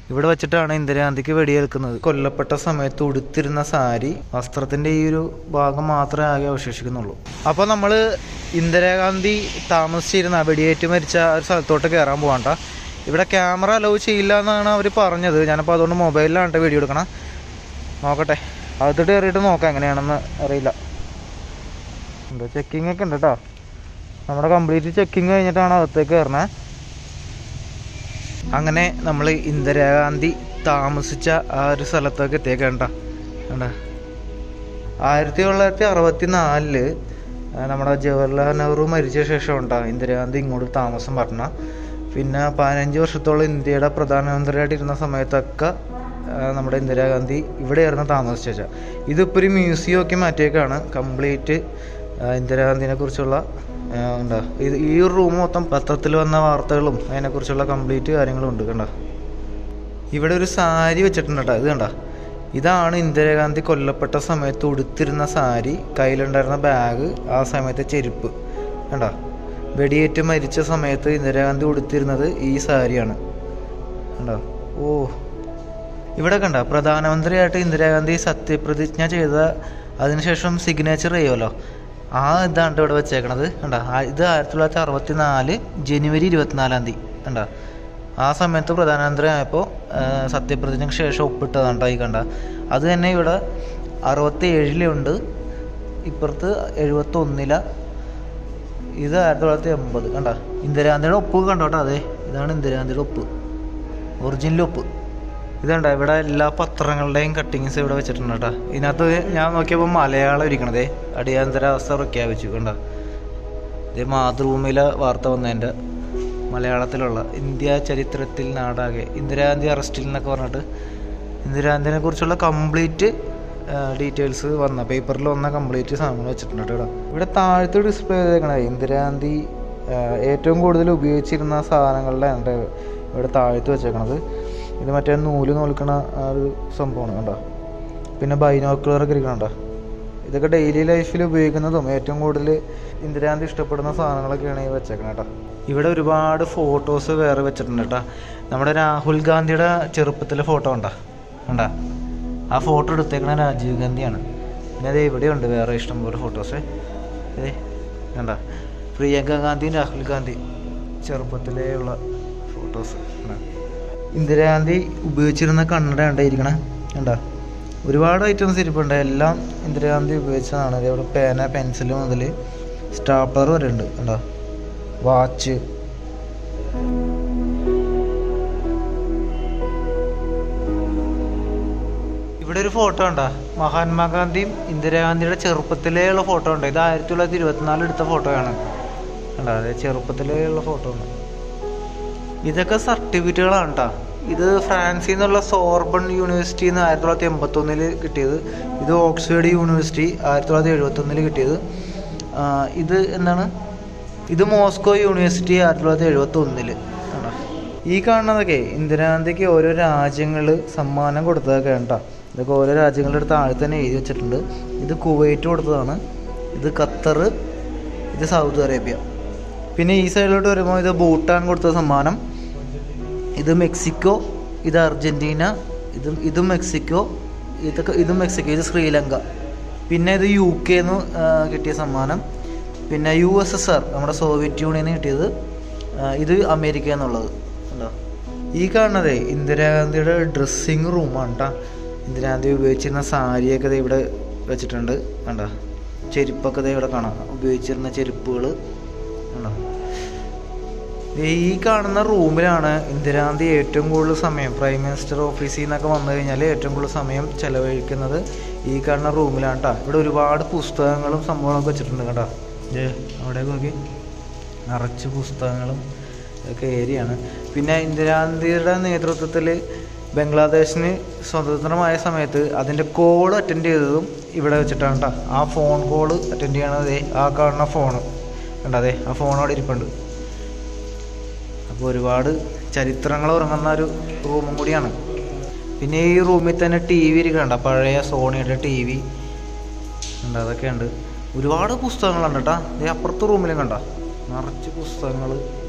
ഇവിടെ വെച്ചിട്ടാണ് ഇന്ദിരാഗാന്ധിക്ക് വെടിയേൽക്കുന്നത് കൊല്ലപ്പെട്ട സമയത്ത് ഉടുത്തിരുന്ന സാരി വസ്ത്രത്തിന്റെ ഈ ഒരു ഭാഗം മാത്രമേ ആകെ അവശേഷിക്കുന്നുള്ളൂ അപ്പോൾ നമ്മൾ ഇന്ദിരാഗാന്ധി താമസിച്ചിരുന്ന വെടിയേറ്റ് മരിച്ച ആ ഒരു സ്ഥലത്തോട്ട് കയറാൻ പോകണ്ട ഇവിടെ ക്യാമറ അലൗ ചെയ്യില്ല എന്നാണ് അവർ പറഞ്ഞത് ഞാനപ്പോൾ അതുകൊണ്ട് മൊബൈലിലാണ് വീഡിയോ എടുക്കണം നോക്കട്ടെ അകത്തോട്ട് കയറിയിട്ട് നോക്കാം എങ്ങനെയാണെന്ന് അറിയില്ല എന്താ ചെക്കിംഗ് ഒക്കെ ഉണ്ട് കേട്ടോ നമ്മുടെ കംപ്ലീറ്റ് ചെക്കിങ് കഴിഞ്ഞിട്ടാണ് അകത്തേക്ക് കയറണേ അങ്ങനെ നമ്മൾ ഇന്ദിരാഗാന്ധി താമസിച്ച ആ ഒരു സ്ഥലത്തൊക്കെ എത്തിയേക്കണ്ട കണ്ട ആയിരത്തി തൊള്ളായിരത്തി അറുപത്തി നാലില് നമ്മുടെ ജവഹർലാൽ നെഹ്റു മരിച്ച ശേഷം ഉണ്ടാ ഇന്ദിരാഗാന്ധി ഇങ്ങോട്ട് താമസം പറഞ്ഞ പിന്നെ പതിനഞ്ച് വർഷത്തോളം ഇന്ത്യയുടെ പ്രധാനമന്ത്രിയായിട്ട് ഇരുന്ന സമയത്തൊക്കെ ആ, നമ്മുടെ ഇന്ദിരാഗാന്ധി ഇവിടെയായിരുന്നു താമസിച്ച ഇതിപ്പോൾ ഒരു മ്യൂസിയം ഒക്കെ മാറ്റിയേക്കാണ് കംപ്ലീറ്റ് ഇന്ദിരാഗാന്ധിനെ കുറിച്ചുള്ള ആ, എന്താ ഇത് ഈ ഒരു റൂം മൊത്തം പത്രത്തിൽ വന്ന വാർത്തകളും അതിനെക്കുറിച്ചുള്ള കംപ്ലീറ്റ് കാര്യങ്ങളും ഉണ്ട് കണ്ട ഇവിടെ ഒരു സാരി വെച്ചിട്ടുണ്ട് കേട്ടോ ഇത് കണ്ട ഇതാണ് ഇന്ദിരാഗാന്ധി കൊല്ലപ്പെട്ട സമയത്ത് ഉടുത്തിരുന്ന സാരി കയ്യിലുണ്ടായിരുന്ന ബാഗ് ആ സമയത്തെ ചെരുപ്പ് കണ്ട വെടിയേറ്റ് മരിച്ച സമയത്ത് ഇന്ദിരാഗാന്ധി ഉടുത്തിരുന്നത് ഈ സാരിയാണ് കണ്ടോ ഓ ഇവിടെ കണ്ട പ്രധാനമന്ത്രിയായിട്ട് ഇന്ദിരാഗാന്ധി സത്യപ്രതിജ്ഞ ചെയ്ത അതിനുശേഷം സിഗ്നേച്ചർ ചെയ്യുമല്ലോ ആ ഇതാണ് ഇവിടെ വെച്ചേക്കണത് കണ്ട ആ- ഇത് ആയിരത്തി തൊള്ളായിരത്തി അറുപത്തി നാല് ജനുവരി ഇരുപത്തിനാലാം തീയതി കണ്ട ആ സമയത്ത് പ്രധാനമന്ത്രി ആയപ്പോൾ സത്യപ്രതിജ്ഞയ്ക്ക് ശേഷം ഒപ്പിട്ടതാണ് ഈ കണ്ട അത് തന്നെ ഇവിടെ അറുപത്തി ഏഴിലുണ്ട് ഇപ്പുറത്ത് എഴുപത്തി ഒന്നില ഇത് ആയിരത്തി തൊള്ളായിരത്തി എൺപത് കണ്ട ഇന്ദിരാഗാന്ധിയുടെ ഒപ്പ് കണ്ടോട്ടോ അതെ ഇതാണ് ഇന്ദിരാഗാന്ധിയുടെ ഒപ്പ് ഒറിജിനൽ ഒപ്പ് ഇതുണ്ട ഇവിടെ എല്ലാ പത്രങ്ങളുടെയും കട്ടിങ്സ് ഇവിടെ വെച്ചിട്ടുണ്ട് കേട്ടോ ഇതിനകത്ത് ഞാൻ നോക്കിയപ്പോൾ മലയാളം ഇരിക്കണതേ അടിയന്തരാവസ്ഥ പ്രഖ്യാപിച്ചു കണ്ട ഇത് മാതൃഭൂമിയിലെ വാർത്ത വന്നതിൻ്റെ മലയാളത്തിലുള്ള ഇന്ത്യ ചരിത്രത്തിൽ നാടാകെ ഇന്ദിരാഗാന്ധി അറസ്റ്റിൽ എന്നൊക്കെ പറഞ്ഞിട്ട് ഇന്ദിരാഗാന്ധിനെ കുറിച്ചുള്ള കംപ്ലീറ്റ് ഡീറ്റെയിൽസ് വന്ന പേപ്പറിൽ വന്ന കംപ്ലീറ്റ് സാധനങ്ങൾ വെച്ചിട്ടുണ്ട് കേട്ടോ ഇവിടെ താഴത്തെ ഡിസ്പ്ലേ ചെയ്തേക്കണേ ഇന്ദിരാഗാന്ധി ആ, ഏറ്റവും കൂടുതൽ ഉപയോഗിച്ചിരുന്ന സാധനങ്ങളുടെ ഉണ്ട് ഇവിടെ താഴത്ത് വെച്ചേക്കണത് ഇത് മറ്റേ നൂല് നോൽക്കണ ആ ഒരു സംഭവമാണ് കണ്ടോ പിന്നെ ബൈനോക്കുലറൊക്കെ ഇരിക്കണുണ്ടോ ഇതൊക്കെ ഡെയിലി ലൈഫിൽ ഉപയോഗിക്കുന്നതും ഏറ്റവും കൂടുതൽ ഇന്ദിരാഗാന്ധി ഇഷ്ടപ്പെടുന്ന സാധനങ്ങളൊക്കെയാണ് ഈ വെച്ചേക്കണത് കേട്ടോ ഇവിടെ ഒരുപാട് ഫോട്ടോസ് വേറെ വെച്ചിട്ടുണ്ട് കേട്ടോ നമ്മുടെ രാഹുൽ ഗാന്ധിയുടെ ചെറുപ്പത്തിലെ ഫോട്ടോ ഉണ്ടോ കണ്ടാ ആ ഫോട്ടോ എടുത്തേക്കണ രാജീവ് ഗാന്ധിയാണ് പിന്നെ അത് ഇവിടെയുണ്ട് വേറെ ഇഷ്ടംപോലെ ഫോട്ടോസ് ഏ കണ്ട പ്രിയങ്ക ഗാന്ധിയും രാഹുൽ ഗാന്ധി ചെറുപ്പത്തിലേ ഉള്ള ഫോട്ടോസ് ഇന്ദിരാഗാന്ധി ഉപയോഗിച്ചിരുന്ന കണ്ണട ഉണ്ടായിരിക്കണേ കണ്ടാ ഒരുപാട് ഐറ്റംസ് ഇരിപ്പുണ്ട് എല്ലാം ഇന്ദിരാഗാന്ധി ഉപയോഗിച്ചതാണ് അതേപോലെ പേന പെൻസിൽ മുതൽ സ്റ്റാപ്ലർ വരെ ഉണ്ട് കണ്ടോ വാച്ച് ഇവിടെ ഒരു ഫോട്ടോ ഉണ്ടാ മഹാത്മാഗാന്ധിയും ഇന്ദിരാഗാന്ധിയുടെ ചെറുപ്പത്തിലേ ഉള്ള ഫോട്ടോ ഉണ്ട് ഇത് ആയിരത്തി തൊള്ളായിരത്തി ഇരുപത്തിനാല് എടുത്ത ഫോട്ടോയാണ് കണ്ടാ അതെ ചെറുപ്പത്തിലേ ഉള്ള ഫോട്ടോ ആണ് ഇതൊക്കെ സർട്ടിഫിക്കറ്റുകളാണ് കേട്ടോ ഇത് ഫ്രാൻസിൽ നിന്നുള്ള സോർബൺ യൂണിവേഴ്സിറ്റിയിൽ നിന്ന് ആയിരത്തി തൊള്ളായിരത്തി എൺപത്തി ഒന്നില് കിട്ടിയത് ഇത് ഓക്സ്ഫോർഡ് യൂണിവേഴ്സിറ്റി ആയിരത്തി തൊള്ളായിരത്തി എഴുപത്തി ഒന്നില് കിട്ടിയത് ആ, ഇത് എന്താണ് ഇത് മോസ്കോ യൂണിവേഴ്സിറ്റി ആയിരത്തി തൊള്ളായിരത്തി എഴുപത്തി ഒന്നില് ആണോ ഈ കാണുന്നതൊക്കെ ഇന്ദിരാഗാന്ധിക്ക് ഓരോ രാജ്യങ്ങൾ സമ്മാനം കൊടുത്തതൊക്കെ കേട്ടോ ഇതൊക്കെ ഓരോ രാജ്യങ്ങളുടെ അടുത്ത് താഴെ തന്നെ എഴുതി വെച്ചിട്ടുണ്ട് ഇത് കുവൈറ്റ് കൊടുത്തതാണ് ഇത് ഖത്തർ ഇത് സൗദി അറേബ്യ പിന്നെ ഈ സൈഡിലോട്ട് വരുമ്പോൾ ഇത് ഭൂട്ടാൻ കൊടുത്ത സമ്മാനം ഇത് മെക്സിക്കോ ഇത് അർജൻറ്റീന ഇത് ഇതും മെക്സിക്കോ ഇതൊക്കെ ഇതും മെക്സിക്കോ ഇത് ശ്രീലങ്ക പിന്നെ ഇത് യു കെന്ന് കിട്ടിയ സമ്മാനം പിന്നെ യു എസ് എസ് ആർ നമ്മുടെ സോവിയറ്റ് യൂണിയന് കിട്ടിയത് ആ, ഇത് അമേരിക്ക എന്നുള്ളത് ഉണ്ടോ ഈ കാണുന്നതേ ഇന്ദിരാഗാന്ധിയുടെ ഡ്രസ്സിങ് റൂമാണ് കേട്ടോ ഇന്ദിരാഗാന്ധി ഉപയോഗിച്ചിരുന്ന സാരിയൊക്കെ ദേ ഇവിടെ വെച്ചിട്ടുണ്ട് കണ്ടോ ചെരുപ്പൊക്കെ ദേ ഇവിടെ കാണാം ഉപയോഗിച്ചിരുന്ന ചെരുപ്പുകൾ കണ്ടോ ദേ ഈ കാണുന്ന റൂമിലാണ് ഇന്ദിരാഗാന്ധി ഏറ്റവും കൂടുതൽ സമയം പ്രൈം മിനിസ്റ്റർ ഓഫീസിൽ നിന്നൊക്കെ വന്നു കഴിഞ്ഞാൽ ഏറ്റവും കൂടുതൽ സമയം ചെലവഴിക്കുന്നത് ഈ കാണുന്ന റൂമിലാണ് കേട്ടോ ഇവിടെ ഒരുപാട് പുസ്തകങ്ങളും സംഭവങ്ങളൊക്കെ വെച്ചിട്ടുണ്ട് കേട്ടോ ഏ അവിടെ നോക്കി നിറച്ച് പുസ്തകങ്ങളും ഒക്കെ ഏരിയയാണ് പിന്നെ ഇന്ദിരാഗാന്ധിയുടെ നേതൃത്വത്തിൽ ബംഗ്ലാദേശിന് സ്വതന്ത്രമായ സമയത്ത് അതിൻ്റെ കോൾ അറ്റൻഡ് ചെയ്തതും ഇവിടെ വെച്ചിട്ടാണ് കേട്ടോ ആ ഫോൺ കോൾ അറ്റൻഡ് ചെയ്യണത് ദേ ആ കാണുന്ന ഫോണ് കണ്ടോ അതെ ആ ഫോൺ അവിടെ ഇരിപ്പുണ്ട് അപ്പോൾ ഒരുപാട് ചരിത്രങ്ങൾ ഉറങ്ങുന്ന ഒരു റൂമും കൂടിയാണ് പിന്നെ ഈ റൂമിൽ തന്നെ ടി വി ഇരിക്കണ്ട പഴയ സോണിയുടെ ടി വി ഉണ്ട് അതൊക്കെ ഉണ്ട് ഒരുപാട് പുസ്തകങ്ങളുണ്ട് കേട്ടോ ദേ അപ്പുറത്തെ റൂമിലും കണ്ട നിറച്ച് പുസ്തകങ്ങൾ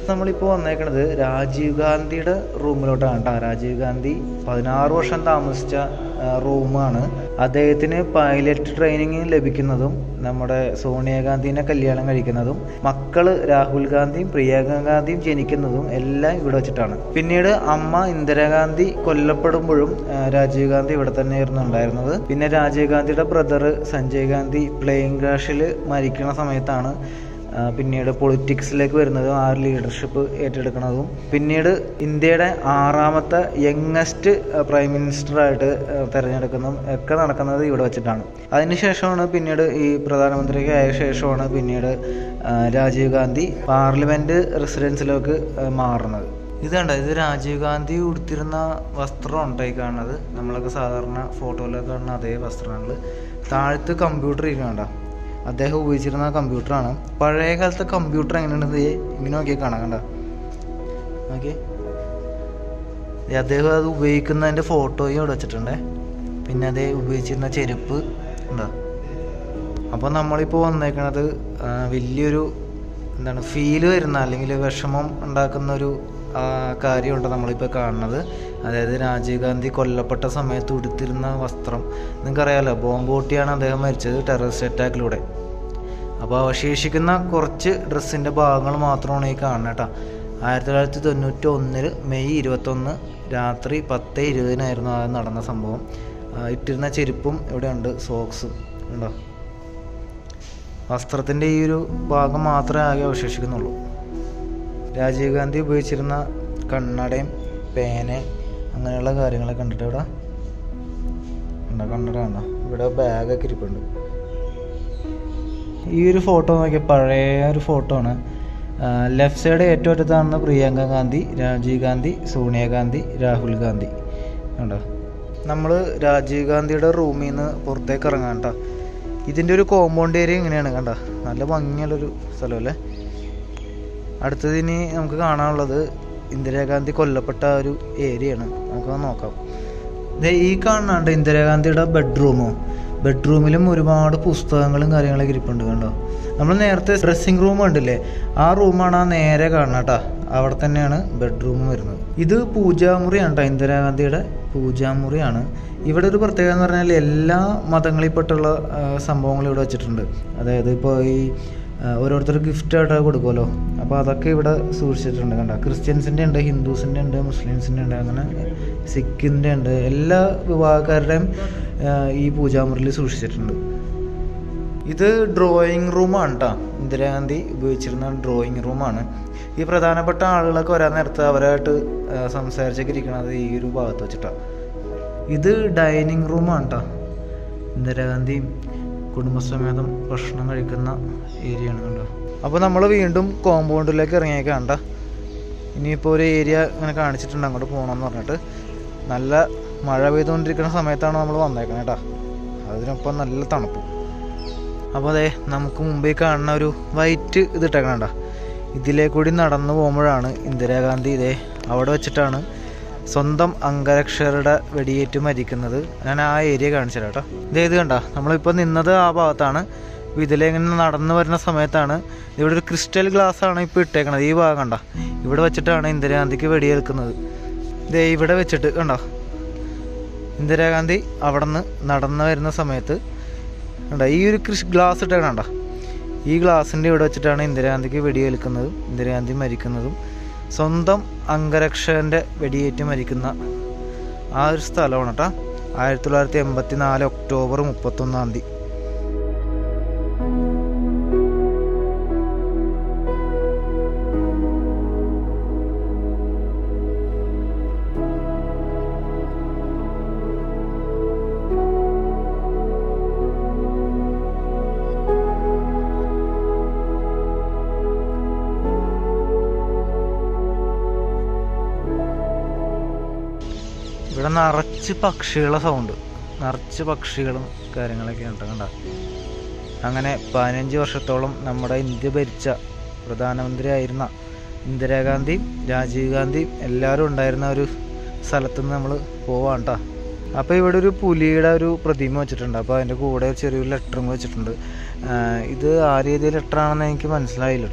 നമ്മളിപ്പോൾ വന്നേക്കണത് രാജീവ് ഗാന്ധിയുടെ റൂമിലോട്ടാണ് കേട്ടോ രാജീവ് ഗാന്ധി പതിനാറ് വർഷം താമസിച്ച ആ, റൂമാണ് അദ്ദേഹത്തിന് പൈലറ്റ് ട്രെയിനിങ് ലഭിക്കുന്നതും നമ്മുടെ സോണിയാഗാന്ധിനെ കല്യാണം കഴിക്കുന്നതും മക്കള് രാഹുൽ ഗാന്ധിയും പ്രിയങ്ക ഗാന്ധിയും ജനിക്കുന്നതും എല്ലാം ഇവിടെ വെച്ചിട്ടാണ് പിന്നീട് അമ്മ ഇന്ദിരാഗാന്ധി കൊല്ലപ്പെടുമ്പോഴും ആ, രാജീവ് ഗാന്ധി ഇവിടെ തന്നെയായിരുന്നു ഉണ്ടായിരുന്നത് പിന്നെ രാജീവ് ഗാന്ധിയുടെ ബ്രദർ സഞ്ജയ് ഗാന്ധി പ്ലെയിൻ ക്രാഷിൽ മരിക്കുന്ന സമയത്താണ് ആ, പിന്നീട് പൊളിറ്റിക്സിലേക്ക് വരുന്നതും ആ ഒരു ലീഡർഷിപ്പ് ഏറ്റെടുക്കുന്നതും പിന്നീട് ഇന്ത്യയുടെ ആറാമത്തെ യങ്ങസ്റ്റ് പ്രൈം മിനിസ്റ്ററായിട്ട് തിരഞ്ഞെടുക്കുന്നതും ഒക്കെ നടക്കുന്നത് ഇവിടെ വെച്ചിട്ടാണ് അതിനുശേഷമാണ് പിന്നീട് ഈ പ്രധാനമന്ത്രിക്ക് ആയ ശേഷമാണ് പിന്നീട് ആ, രാജീവ് ഗാന്ധി പാർലമെൻറ്റ് റെസിഡൻസിലേക്ക് ആ, മാറുന്നത് ഇത് കണ്ട ഇത് രാജീവ് ഗാന്ധി ഉടുത്തിരുന്ന വസ്ത്രമാണ് കേട്ടോ ഈ കാണുന്നത് നമ്മളൊക്കെ സാധാരണ ഫോട്ടോയിലൊക്കെ കാണുന്ന അതേ വസ്ത്രങ്ങൾ താഴത്ത് കമ്പ്യൂട്ടർ ഇരിക്കണ്ട അദ്ദേഹം ഉപയോഗിച്ചിരുന്ന കമ്പ്യൂട്ടറാണ് പഴയ കാലത്തെ കമ്പ്യൂട്ടർ എങ്ങനെയുണ്ട് ദേ ഇങ്ങനെ നോക്കിയാൽ കാണാം കണ്ട ഓക്കെ അദ്ദേഹം അത് ഉപയോഗിക്കുന്നതിൻ്റെ ഫോട്ടോയും ഇവിടെ വെച്ചിട്ടുണ്ടേ പിന്നെ അതേ ഉപയോഗിച്ചിരുന്ന ചെരുപ്പ് ഉണ്ടോ അപ്പോൾ നമ്മളിപ്പോൾ വന്നേക്കണത് ആ, വലിയൊരു എന്താണ് ഫീല് വരുന്ന അല്ലെങ്കിൽ വിഷമം ഉണ്ടാക്കുന്ന ഒരു ആ, കാര്യമുണ്ട് നമ്മളിപ്പോൾ കാണുന്നത് അതായത് രാജീവ് ഗാന്ധി കൊല്ലപ്പെട്ട സമയത്ത് ഉടുത്തിരുന്ന വസ്ത്രം നിങ്ങൾക്കറിയാലോ ബോംബ് പൊട്ടിയാണ് അദ്ദേഹം മരിച്ചത് ടെററിസ്റ്റ് അറ്റാക്കിലൂടെ അപ്പോൾ അവശേഷിക്കുന്ന കുറച്ച് ഡ്രസ്സിൻ്റെ ഭാഗങ്ങൾ മാത്രമാണ് ഈ കാണുന്നത് കേട്ടോ ആയിരത്തി തൊള്ളായിരത്തി തൊണ്ണൂറ്റി ഒന്നിൽ മെയ് ഇരുപത്തൊന്ന് രാത്രി പത്ത് ഇരുപതിനായിരുന്നു അത് നടന്ന സംഭവം ആ, ഇട്ടിരുന്ന ചെരുപ്പും ഇവിടെ ഉണ്ട് സോക്സും ഉണ്ടോ വസ്ത്രത്തിൻ്റെ ഈ ഒരു ഭാഗം മാത്രമേ ആകെ അവശേഷിക്കുന്നുള്ളൂ രാജീവ് ഗാന്ധി ഉപയോഗിച്ചിരുന്ന കണ്ണടയും പേന അങ്ങനെയുള്ള കാര്യങ്ങളൊക്കെ കണ്ടിട്ട് ഇവിടെ ഉണ്ടോ കണ്ണട കണ്ടോ ഇവിടെ ബാഗൊക്കെ ഇരിപ്പുണ്ട് ഈ ഒരു ഫോട്ടോ നോക്കിയാൽ പഴയ ഒരു ഫോട്ടോ ആണ് ലെഫ്റ്റ് സൈഡ് ഏറ്റവും അറ്റത്താണ് പ്രിയങ്ക ഗാന്ധി രാജീവ് ഗാന്ധി സോണിയാഗാന്ധി രാഹുൽ ഗാന്ധി കണ്ടോ നമ്മൾ രാജീവ് ഗാന്ധിയുടെ റൂമിൽ നിന്ന് പുറത്തേക്ക് ഇറങ്ങാം കേട്ടോ ഇതിൻ്റെ ഒരു കോമ്പൗണ്ട് ഏരിയ ഇങ്ങനെയാണ് കണ്ട നല്ല ഭംഗിയുള്ളൊരു സ്ഥലമല്ലേ അടുത്തത് ഇനി നമുക്ക് കാണാനുള്ളത് ഇന്ദിരാഗാന്ധി കൊല്ലപ്പെട്ട ആ ഒരു ഏരിയയാണ് നമുക്കത് നോക്കാം ദേ ഈ കാണാണ്ട് ഇന്ദിരാഗാന്ധിയുടെ ബെഡ്റൂമോ ബെഡ്റൂമിലും ഒരുപാട് പുസ്തകങ്ങളും കാര്യങ്ങളൊക്കെ ഇരിപ്പുണ്ട് കണ്ടോ നമ്മൾ നേരത്തെ ഡ്രസ്സിങ് റൂം കണ്ടില്ലേ ആ റൂമാണ് ആ നേരെ കാണുന്നത് കേട്ടോ അവിടെ തന്നെയാണ് ബെഡ്റൂം വരുന്നത് ഇത് പൂജാമുറിയാണ് കേട്ടോ ഇന്ദിരാഗാന്ധിയുടെ പൂജാമുറിയാണ് ഇവിടെ ഒരു പ്രത്യേകത എന്ന് പറഞ്ഞാൽ എല്ലാ മതങ്ങളിൽപ്പെട്ടുള്ള ആ, സംഭവങ്ങൾ ഇവിടെ വെച്ചിട്ടുണ്ട് അതായത് ഇപ്പോൾ ഈ ആ, ഓരോരുത്തർ ഗിഫ്റ്റ് ആയിട്ട് കൊടുക്കുമല്ലോ അപ്പോൾ അതൊക്കെ ഇവിടെ സൂക്ഷിച്ചിട്ടുണ്ട് കണ്ട ക്രിസ്ത്യൻസിൻ്റെ ഉണ്ട് ഹിന്ദുസിൻ്റെ ഉണ്ട് മുസ്ലിംസിൻ്റെ ഉണ്ട് അങ്ങനെ സിഖിൻ്റെ ഉണ്ട് എല്ലാ വിഭാഗക്കാരുടെയും ആ, ഈ പൂജാമുറിയിൽ സൂക്ഷിച്ചിട്ടുണ്ട് ഇത് ഡ്രോയിങ് റൂമാണ് കേട്ടോ ഇന്ദിരാഗാന്ധി ഉപയോഗിച്ചിരുന്ന ഡ്രോയിങ് റൂമാണ് ഈ പ്രധാനപ്പെട്ട ആളുകളൊക്കെ വരാൻ നേരത്ത് അവരായിട്ട് ആ, സംസാരിച്ചൊക്കെ ഇരിക്കണത് ഈ ഒരു ഭാഗത്ത് വെച്ചിട്ടാണ് ഇത് ഡൈനിങ് റൂമാണ് കേട്ടോ ഇന്ദിരാഗാന്ധിയും കുടുംബസമേതം ഭക്ഷണം കഴിക്കുന്ന ഏരിയ ആണ് കണ്ടോ അപ്പോൾ നമ്മൾ വീണ്ടും കോമ്പൗണ്ടിലേക്ക് ഇറങ്ങിയേക്കാണ്ട ഇനിയിപ്പോൾ ഒരു ഏരിയ ഇങ്ങനെ കാണിച്ചിട്ടുണ്ട് അങ്ങോട്ട് പോകണമെന്ന് പറഞ്ഞിട്ട് നല്ല മഴ പെയ്തുകൊണ്ടിരിക്കുന്ന സമയത്താണ് നമ്മൾ വന്നേക്കണേ കേട്ടോ അതിനൊപ്പം നല്ല തണുപ്പ് അപ്പോൾ അതെ നമുക്ക് മുമ്പേ കാണുന്ന ഒരു വൈറ്റ് ഇത് ഇട്ടേക്കണണ്ട ഇതിലേ കൂടി നടന്നു പോകുമ്പോഴാണ് ഇന്ദിരാഗാന്ധി ഇതേ അവിടെ വെച്ചിട്ടാണ് സ്വന്തം അംഗരക്ഷകരുടെ വെടിയേറ്റ് മരിക്കുന്നത് ഞാൻ ആ ഏരിയ കാണിച്ചു തരാം കേട്ടോ ഇതേ ഇത് കണ്ട നമ്മളിപ്പോൾ നിന്നത് ആ ഭാഗത്താണ് അപ്പോൾ ഇതിലെ ഇങ്ങനെ നടന്നു വരുന്ന സമയത്താണ് ഇവിടെ ഒരു ക്രിസ്റ്റൽ ഗ്ലാസ് ആണ് ഇപ്പോൾ ഇട്ടേക്കണത് ഈ ഭാഗം കണ്ട ഇവിടെ വെച്ചിട്ടാണ് ഇന്ദിരാഗാന്ധിക്ക് വെടിയേൽക്കുന്നത് ഇതേ ഇവിടെ വെച്ചിട്ട് കണ്ടോ ഇന്ദിരാഗാന്ധി അവിടെ നിന്ന് നടന്നു വരുന്ന സമയത്ത് കണ്ട ഈ ഒരു കൃഷി ഗ്ലാസ് ഇട്ട കണ്ട ഈ ഗ്ലാസിൻ്റെ ഇവിടെ വെച്ചിട്ടാണ് ഇന്ദിരാഗാന്ധിക്ക് വെടിയേൽക്കുന്നതും ഇന്ദിരാഗാന്ധി മരിക്കുന്നതും സ്വന്തം അംഗരക്ഷകൻ്റെ വെടിയേറ്റ് മരിക്കുന്ന ആ ഒരു സ്ഥലമാണ് കേട്ടോ ആയിരത്തി തൊള്ളായിരത്തി എൺപത്തി നാല് ഒക്ടോബർ മുപ്പത്തൊന്നാം തീയതി ഇവിടെ നിറച്ച് പക്ഷികളെ സൗണ്ട് നിറച്ച് പക്ഷികളും കാര്യങ്ങളൊക്കെ ഉണ്ട് കണ്ട അങ്ങനെ പതിനഞ്ച് വർഷത്തോളം നമ്മുടെ ഇന്ത്യ ഭരിച്ച പ്രധാനമന്ത്രിയായിരുന്ന ഇന്ദിരാഗാന്ധിയും രാജീവ് ഗാന്ധിയും എല്ലാവരും ഉണ്ടായിരുന്ന ഒരു സ്ഥലത്ത് നിന്ന് നമ്മൾ പോവാണ് കേട്ടോ അപ്പോൾ ഇവിടെ ഒരു പുലിയുടെ ഒരു പ്രതിമ വെച്ചിട്ടുണ്ട് അപ്പോൾ അതിൻ്റെ കൂടെ ചെറിയൊരു ലെറ്ററും വെച്ചിട്ടുണ്ട് ആഹ് ഇത് ആ രീതിയിൽ ലെറ്ററാണെന്ന് എനിക്ക് മനസ്സിലായില്ല കേട്ടോ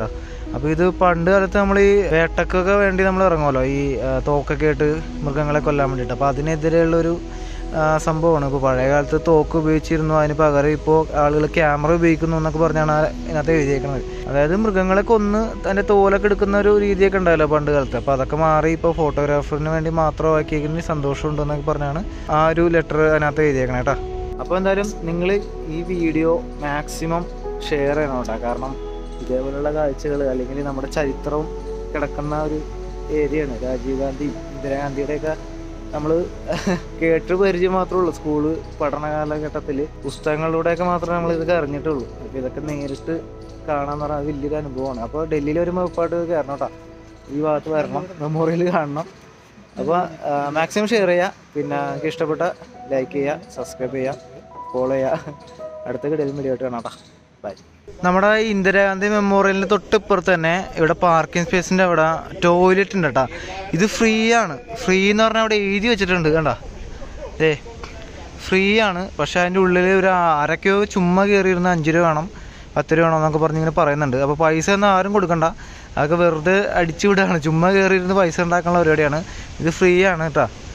അപ്പോൾ ഇത് പണ്ട് കാലത്ത് നമ്മൾ ഈ വേട്ടക്കൊക്കെ വേണ്ടി നമ്മൾ ഇറങ്ങുമല്ലോ ഈ ആ, തോക്കൊക്കെ ആയിട്ട് മൃഗങ്ങളെ കൊല്ലാൻ വേണ്ടിയിട്ട് അപ്പോൾ അതിനെതിരെയുള്ളൊരു ആ, സംഭവമാണ് ഇപ്പോൾ പഴയ കാലത്ത് തോക്ക് ഉപയോഗിച്ചിരുന്നു അതിന് പകരം ഇപ്പോൾ ആളുകൾ ക്യാമറ ഉപയോഗിക്കുന്നു എന്നൊക്കെ പറഞ്ഞാണ് ആ ഇതിനകത്ത് എഴുതിയേക്കുന്നത് അതായത് മൃഗങ്ങളെ കൊന്ന് അതിൻ്റെ തോലൊക്കെ എടുക്കുന്ന ഒരു രീതിയൊക്കെ ഉണ്ടായല്ലോ പണ്ട് കാലത്ത് അപ്പോൾ അതൊക്കെ മാറി ഇപ്പോൾ ഫോട്ടോഗ്രാഫറിന് വേണ്ടി മാത്രമാക്കിയേക്കുന്നതിന് സന്തോഷമുണ്ടെന്നൊക്കെ പറഞ്ഞാണ് ആ ഒരു ലെറ്റർ അതിനകത്ത് എഴുതിയേക്കണേ കേട്ടോ അപ്പോൾ എന്തായാലും നിങ്ങൾ ഈ വീഡിയോ മാക്സിമം ഷെയർ ചെയ്യണം കേട്ടോ കാരണം ഇതേപോലുള്ള കാഴ്ചകൾ അല്ലെങ്കിൽ നമ്മുടെ ചരിത്രവും കിടക്കുന്ന ഒരു ഏരിയയാണ് രാജീവ് ഗാന്ധി ഇന്ദിരാഗാന്ധിയുടെയൊക്കെ നമ്മൾ കേട്ട് പരിചയം മാത്രമേ ഉള്ളൂ സ്കൂള് പഠന കാലഘട്ടത്തിൽ പുസ്തകങ്ങളിലൂടെയൊക്കെ മാത്രമേ നമ്മൾ ഇതൊക്കെ അറിഞ്ഞിട്ടുള്ളൂ അപ്പോൾ ഇതൊക്കെ നേരിട്ട് കാണാന്ന് പറഞ്ഞാൽ വലിയൊരു അനുഭവമാണ് അപ്പോൾ ഡൽഹിയിൽ വരുമ്പോൾ ഉറപ്പായിട്ട് കയറണം കേട്ടോ ഈ ഭാഗത്ത് വരണം മെമ്മോറിയൽ കാണണം അപ്പോൾ മാക്സിമം ഷെയർ ചെയ്യുക പിന്നെ നിങ്ങൾക്ക് ഇഷ്ടപ്പെട്ട ലൈക്ക് ചെയ്യുക സബ്സ്ക്രൈബ് ചെയ്യുക ഫോളോ ചെയ്യുക അടുത്ത കിടലും വീഡിയോ ആയിട്ട് കാണാം കേട്ടോ ബൈ നമ്മുടെ ഇന്ദിരാഗാന്ധി മെമ്മോറിയലിന് തൊട്ടിപ്പുറത്ത് തന്നെ ഇവിടെ പാർക്കിംഗ് സ്പേസിൻ്റെ അവിടെ ടോയ്ലറ്റ് ഉണ്ട് കേട്ടോ ഇത് ഫ്രീ ആണ് ഫ്രീ എന്ന് പറഞ്ഞാൽ അവിടെ എഴുതി വെച്ചിട്ടുണ്ട് കണ്ട ഏ ഫ്രീ ആണ് പക്ഷേ അതിൻ്റെ ഉള്ളിൽ ഒരു അരക്കോ ചുമ്മാ കയറിയിരുന്ന അഞ്ച് രൂപ വേണം പത്ത് രൂപ വേണം എന്നൊക്കെ പറഞ്ഞ് ഇങ്ങനെ പറയുന്നുണ്ട് അപ്പോൾ പൈസ ഒന്നും ആരും കൊടുക്കണ്ട അതൊക്കെ വെറുതെ അടിച്ചു വിടുകയാണ് ചുമ്മാ കയറിയിരുന്ന് പൈസ ഉണ്ടാക്കാനുള്ള പരിപാടിയാണ് ഇത് ഫ്രീ ആണ് കേട്ടോ